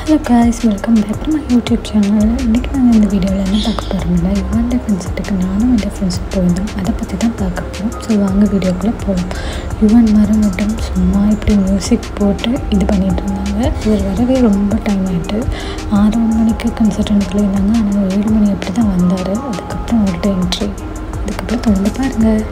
Hello guys welcome back to my YouTube channel இன்றைக்கி நாங்கள் இந்த வீடியோவில் என்ன பார்க்க போகிறோம்னா யுவன் கன்சர்ட்டுக்கு நானும் என் ஃப்ரெண்ட்ஸும் போயிருந்தோம் அதை பற்றி தான் பார்க்க போகிறோம் ஸோ வாங்க வீடியோக்குள்ளே போகலாம் யுவன் மரம் மட்டும் சும்மா இப்படி மியூசிக் போட்டு இது பண்ணிகிட்டு இருந்தாங்க இவர் வரவே ரொம்ப டைம் ஆகிட்டு ஆறு மணிக்கு கன்சர்ட்னு சொல்லியிருந்தாங்க ஆனால் ஏழு மணி அப்படி தான் வந்தார் அதுக்கப்புறம் அவர்கிட்ட என்ட்ரி அதுக்கப்புறம் தொடர்ந்து பாருங்கள்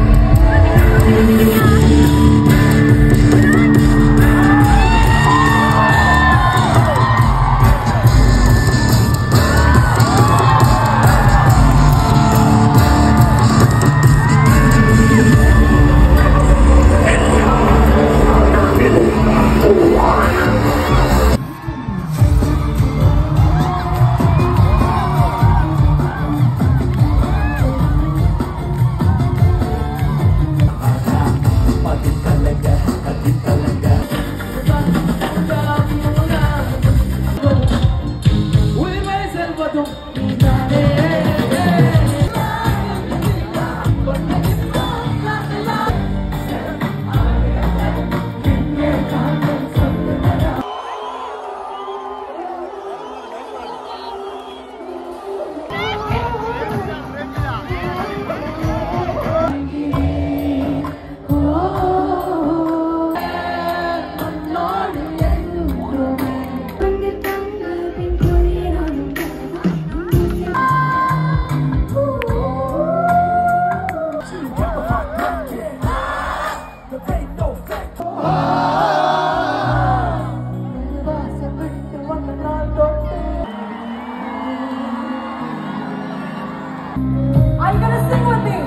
Are you gonna sing with me?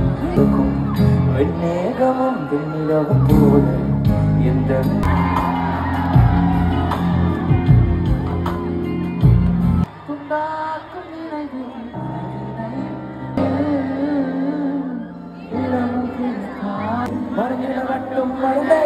வெண்ணேகமும் வெண்ணிலவும் போல எந்த புண்ணாக்கும் நினைவு இளமும் கிழக்காய் மறைந்திட மட்டும் மறைந்த